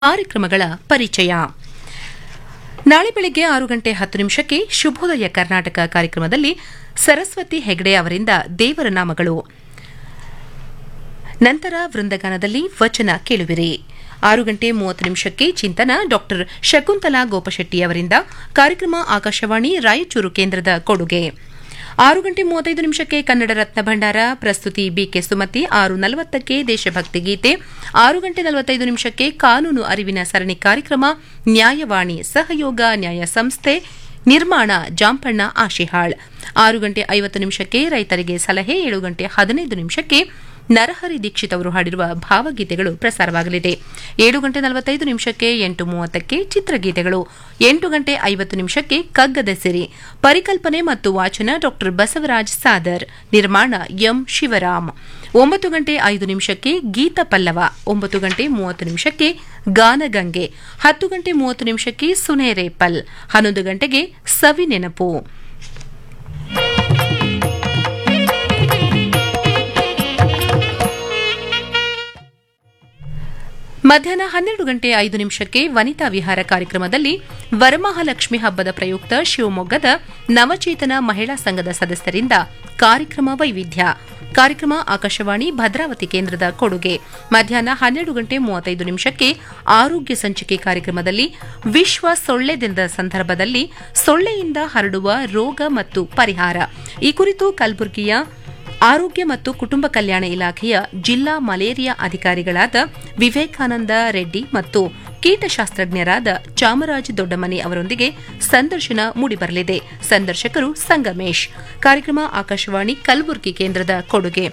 ಕಾರ್ಯಕ್ರಮಗಳ ಪರಿಚಯ ನಾಳೆ ಬೆಳಗ್ಗೆ ಆರು ಗಂಟೆ ಹತ್ತು ನಿಮಿಷಕ್ಕೆ ಶುಭೋದಯ ಕರ್ನಾಟಕ ಕಾರ್ಯಕ್ರಮದಲ್ಲಿ ಸರಸ್ವತಿ ಹೆಗ್ಡೆ ಅವರಿಂದ ದೇವರ ನಾಮಗಳು ನಂತರ ವೃಂದಗಾನದಲ್ಲಿ ವಚನ ಕೇಳುವಿರಿ ಆರು ಗಂಟೆ ಮೂವತ್ತು ನಿಮಿಷಕ್ಕೆ ಚಿಂತನ ಡಾಕ್ಟರ್ ಶಕುಂತಲಾ ಗೋಪಶೆಟ್ಟಿ ಅವರಿಂದ ಕಾರ್ಯಕ್ರಮ ಆಕಾಶವಾಣಿ ರಾಯಚೂರು ಕೇಂದ್ರದ ಕೊಡುಗೆ ಆರು ಗಂಟೆ ಮೂವತ್ತೈದು ನಿಮಿಷಕ್ಕೆ ಕನ್ನಡ ರತ್ನ ಭಂಡಾರ ಪ್ರಸ್ತುತಿ ಬಿಕೆ ಸುಮತಿ ಆರು ನಲವತ್ತಕ್ಕೆ ದೇಶಭಕ್ತಿ ಗೀತೆ ಆರು ಗಂಟೆ ನಲವತ್ತೈದು ನಿಮಿಷಕ್ಕೆ ಕಾನೂನು ಅರಿವಿನ ಸರಣಿ ಕಾರ್ಯಕ್ರಮ ನ್ಯಾಯವಾಣಿ ಸಹಯೋಗ ನ್ಯಾಯ ಸಂಸ್ಥೆ ನಿರ್ಮಾಣ ಜಾಂಪಣ್ಣ ಆಶಿಹಾಳ್ ಆರು ಗಂಟೆ ಐವತ್ತು ನಿಮಿಷಕ್ಕೆ ರೈತರಿಗೆ ಸಲಹೆ ಏಳು ಗಂಟೆ ಹದಿನೈದು ನಿಮಿಷಕ್ಕೆ ನರಹರಿ ದೀಕ್ಷಿತ್ ಅವರು ಹಾಡಿರುವ ಭಾವಗೀತೆಗಳು ಪ್ರಸಾರವಾಗಲಿದೆ ಏಳು ಗಂಟೆ ನಲವತ್ತೈದು ನಿಮಿಷಕ್ಕೆ ಎಂಟು ಮೂವತ್ತಕ್ಕೆ ಚಿತ್ರಗೀತೆಗಳು ಎಂಟು ಗಂಟೆ ಐವತ್ತು ನಿಮಿಷಕ್ಕೆ ಕಗ್ಗದ ಸಿರಿ ಪರಿಕಲ್ಪನೆ ಮತ್ತು ವಾಚನ ಡಾಕ್ಟರ್ ಬಸವರಾಜ್ ಸಾದರ್ ನಿರ್ಮಾಣ ಎಂ ಶಿವರಾಮ್ ಒಂಬತ್ತು ಗಂಟೆ ಐದು ನಿಮಿಷಕ್ಕೆ ಗೀತ ಪಲ್ಲವ ಒಂಬತ್ತು ಗಂಟೆ ಮೂವತ್ತು ನಿಮಿಷಕ್ಕೆ ಗಾನಗಂಗೆ ಹತ್ತು ಗಂಟೆ ಮೂವತ್ತು ನಿಮಿಷಕ್ಕೆ ಸುನೇರೆ ಪಲ್ ಹನ್ನೊಂದು ಗಂಟೆಗೆ ಸವಿ ನೆನಪು ಮಧ್ಯಾಹ್ನ ಹನ್ನೆರಡು ಗಂಟೆ ಐದು ನಿಮಿಷಕ್ಕೆ ವನಿತಾ ವಿಹಾರ ಕಾರ್ಯಕ್ರಮದಲ್ಲಿ ವರಮಹಾಲಕ್ಷ್ಮಿ ಹಬ್ಬದ ಪ್ರಯುಕ್ತ ಶಿವಮೊಗ್ಗದ ನವಚೇತನ ಮಹಿಳಾ ಸಂಘದ ಸದಸ್ಯರಿಂದ ಕಾರ್ಯಕ್ರಮ ವೈವಿಧ್ಯ ಕಾರ್ಯಕ್ರಮ ಆಕಾಶವಾಣಿ ಭದ್ರಾವತಿ ಕೇಂದ್ರದ ಕೊಡುಗೆ ಮಧ್ಯಾಹ್ನ ಹನ್ನೆರಡು ಗಂಟೆ ಮೂವತ್ತೈದು ನಿಮಿಷಕ್ಕೆ ಆರೋಗ್ಯ ಸಂಚಿಕೆ ಕಾರ್ಯಕ್ರಮದಲ್ಲಿ ವಿಶ್ವ ಸೊಳ್ಳೆ ದಿನದ ಸಂದರ್ಭದಲ್ಲಿ ಸೊಳ್ಳೆಯಿಂದ ಹರಡುವ ರೋಗ ಮತ್ತು ಪರಿಹಾರ ಈ ಕುರಿತು ಕಲಬುರಗಿಯ ಆರೋಗ್ಯ ಮತ್ತು ಕುಟುಂಬ ಕಲ್ಯಾಣ ಇಲಾಖೆಯ ಜಿಲ್ಲಾ ಮಲೇರಿಯಾ ಅಧಿಕಾರಿಗಳಾದ ವಿವೇಕಾನಂದ ರೆಡ್ಡಿ ಮತ್ತು ಕೀಟಶಾಸ್ತ್ರಜ್ಞರಾದ ಚಾಮರಾಜ ದೊಡ್ಡಮನಿ ಅವರೊಂದಿಗೆ ಸಂದರ್ಶನ ಮೂಡಿಬರಲಿದೆ ಸಂದರ್ಶಕರು ಸಂಗಮೇಶ್ ಕಾರ್ಯಕ್ರಮ ಆಕಾಶವಾಣಿ ಕಲಬುರಗಿ ಕೇಂದ್ರದ ಕೊಡುಗೆ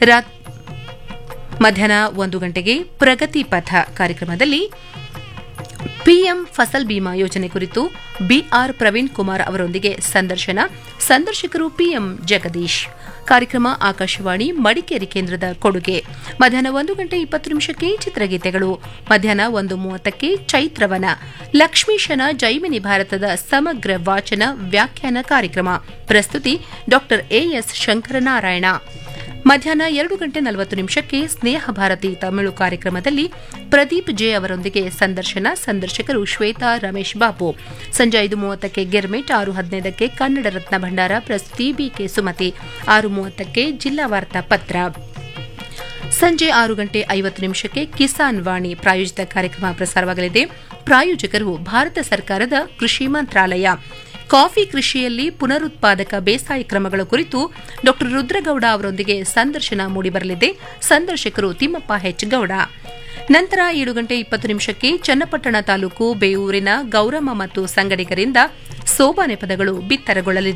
ಮಧ್ಯಾಹ್ನ ಒಂದು ಗಂಟೆಗೆ ಪ್ರಗತಿ ಪಥ ಕಾರ್ಯಕ್ರಮದಲ್ಲಿ ಪಿಎಂ ಫಸಲ್ ಬಿಮಾ ಯೋಜನೆ ಕುರಿತು ಬಿಆರ್ ಪ್ರವೀಣ್ ಕುಮಾರ್ ಅವರೊಂದಿಗೆ ಸಂದರ್ಶನ ಸಂದರ್ಶಕರು ಪಿಎಂ ಜಗದೀಶ್ ಕಾರ್ಯಕ್ರಮ ಆಕಾಶವಾಣಿ ಮಡಿಕೇರಿ ಕೇಂದ್ರದ ಕೊಡುಗೆ ಮಧ್ಯಾಹ್ನ ಒಂದು ಗಂಟೆ ಇಪ್ಪತ್ತು ನಿಮಿಷಕ್ಕೆ ಚಿತ್ರಗೀತೆಗಳು ಮಧ್ಯಾಹ್ನ ಒಂದು ಮೂವತ್ತಕ್ಕೆ ಚೈತ್ರವನ ಲಕ್ಷ್ಮೀಶನ ಜೈಮಿನಿ ಭಾರತದ ಸಮಗ್ರ ವಾಚನ ವ್ಯಾಖ್ಯಾನ ಕಾರ್ಯಕ್ರಮ ಪ್ರಸ್ತುತಿ ಡಾಕ್ಟರ್ ಎಎಸ್ ಶಂಕರನಾರಾಯಣ ಮಧ್ಯಾಹ್ನ ಎರಡು ಗಂಟೆ ನಲವತ್ತು ನಿಮಿಷಕ್ಕೆ ಸ್ನೇಹ ಭಾರತಿ ತಮಿಳು ಕಾರ್ಯಕ್ರಮದಲ್ಲಿ ಪ್ರದೀಪ್ ಜೆ ಅವರೊಂದಿಗೆ ಸಂದರ್ಶನ ಸಂದರ್ಶಕರು ಶ್ವೇತಾ ರಮೇಶ್ ಬಾಬು ಸಂಜೆ ಐದು ಮೂವತ್ತಕ್ಕೆ ಗಿರ್ಮಿಟ್ ಆರು ಹದಿನೈದಕ್ಕೆ ಕನ್ನಡ ರತ್ನ ಭಂಡಾರ ಪ್ರಸ್ತುತಿ ಬಿಕೆ ಸುಮತಿ ಆರು ಮೂವತ್ತಕ್ಕೆ ಜಿಲ್ಲಾ ವಾರ್ತಾ ಪತ್ರ ಸಂಜೆ ಆರು ಗಂಟೆ ಐವತ್ತು ನಿಮಿಷಕ್ಕೆ ಕಿಸಾನ್ ವಾಣಿ ಪ್ರಾಯೋಜಿತ ಕಾರ್ಯಕ್ರಮ ಪ್ರಸಾರವಾಗಲಿದೆ ಪ್ರಾಯೋಜಕರು ಭಾರತ ಸರ್ಕಾರದ ಕೃಷಿ ಮಂತ್ರಾಲಯ ಕಾಫಿ ಕೃಷಿಯಲ್ಲಿ ಪುನರುತ್ಪಾದಕ ಬೇಸಾಯ ಕ್ರಮಗಳ ಕುರಿತು ಡಾ ರುದ್ರಗೌಡ ಅವರೊಂದಿಗೆ ಸಂದರ್ಶನ ಮೂಡಿಬರಲಿದೆ ಸಂದರ್ಶಕರು ತಿಮ್ಮಪ್ಪ ಹೆಚ್ ಗೌಡ ನಂತರ ಏಳು ಗಂಟೆ ಇಪ್ಪತ್ತು ನಿಮಿಷಕ್ಕೆ ಚನ್ನಪಟ್ಟಣ ತಾಲೂಕು ಬೇವೂರಿನ ಗೌರಮ್ಮ ಮತ್ತು ಸಂಗಡಿಗರಿಂದ ಸೋಬಾನೆ ಪದಗಳು ಬಿತ್ತರಗೊಳ್ಳಲಿದೆ